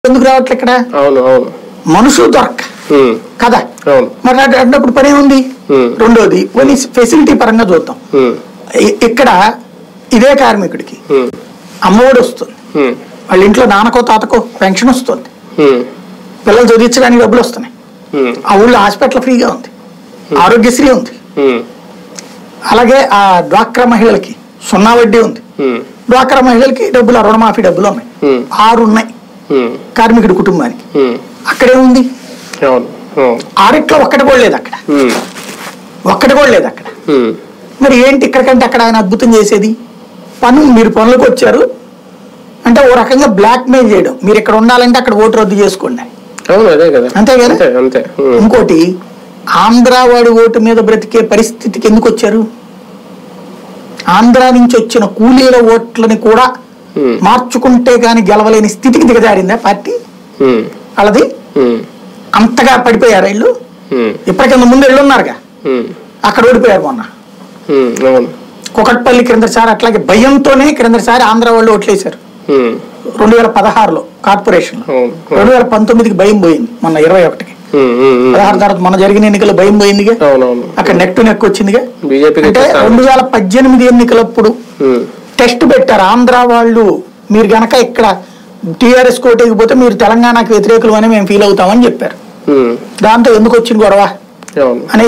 ఎందుకు రావట్లే ఇక్కడ అవును అవును మనుషులు దొరక్క ఉమ్, కదా అవును మరి అటు- అన్నప్పుడు పని ఉంది Hmm. రెండోది కొన్ని ఫెసిలిటీ పరంగా చూద్దాం ఉమ్, ఇ- ఇక్కడ ఇదే కార్మికుడికి ఉమ్, అమ్మఒడి వస్తుంది ఉమ్, వాళ్ళ ఇంట్లో నాన్నకో తాతకో పెన్షన్ వస్తుంది ఉమ్, పిల్లలు చదివించడానికి డబ్బులు వస్తున్నాయి ఉమ్, ఆ ఊళ్ళో హాస్పిటల్ ఫ్రీగా ఉంది ఆరోగ్యశ్రీ ఉంది ఉమ్, అలాగే ఆ డ్వాక్రా మహిళలకి సున్నా వడ్డీ ఉంది ఉమ్, డ్వాక్రా మహిళలకి డబ్బులు ఆ రుణమాఫీ డబ్బులు ఉన్నాయి Hmm. ఆరు ఉన్నాయి ఉమ్, కార్మికుడి కుటుంబానికి ఉమ్, అక్కడే ఉంది అవును అవును ఆరిట్లో ఒక్కటి కూడా లేదు అక్కడ ఉమ్, ఒక్కటి కూడా లేదు అక్కడ ఉమ్, మరి ఏంటి ఇక్కడికంటే అక్కడ ఆయన అద్భుతం చేసేది పని మీరు పనులకు వచ్చారు అంటే ఓ రకంగా బ్లాక్ మెయిల్ చేయడం మీరు ఇక్కడ ఉండాలంటే అక్కడ ఓటు రద్దు చేసుకోండి అని. అవును అదే కదా అంతే కదా అంతే అంతే ఉమ్, ఇంకోటి ఆంధ్ర వాడి ఓటు మీద బ్రతికే పరిస్థితికి ఎందుకు వచ్చారు ఆంధ్ర నుంచి వచ్చిన కూలీల ఓట్లని కూడా ఉమ్, మార్చుకుంటే గాని గెలవలేని స్థితికి దిగజారిందా పార్టీ ఉమ్, వాళ్ళది ఉమ్, అంతగా పడిపోయారు వీళ్ళు ఉమ్, ఇప్పటికన్నా ముందు వీళ్ళు ఉన్నారుగా ఉమ్, అక్కడ ఓడిపోయారు మొన్న ఉమ్, అవును కుకట్పల్లి క్రిందసారి అట్లాగే భయంతోనే క్రిందసారి ఆంధ్ర వాళ్ళు ఓట్లేశారు ఉమ్, రెండు వేల పదహారులో కార్పొరేషన్ అవును రెండు వేల పంతొమ్మిదికి భయం పోయింది మొన్న ఇరవై ఒకటికి ఉమ్, ఉమ్, ఉమ్, పదహారు తర్వాత మన జరిగిన ఎన్నికల్లో భయం పోయిందిగా అవునవును అక్కడ నెక్ టు నెక్ వచ్చిందిగా బీజేపీకి అంటే రెండు వేల పద్దెనిమిది ఎన్నికలప్పుడు ఉమ్, టెస్ట్ పెట్టారు ఆంధ్ర వాళ్ళు మీరు గనక ఇక్కడ టీఆర్ఎస్ కోటేకి పోతే మీరు తెలంగాణకు వ్యతిరేకులు అని మేము ఫీల్ అవుతామని చెప్పారు ఉమ్, దాంతో ఎందుకు వచ్చింది గొడవ అవును అనేది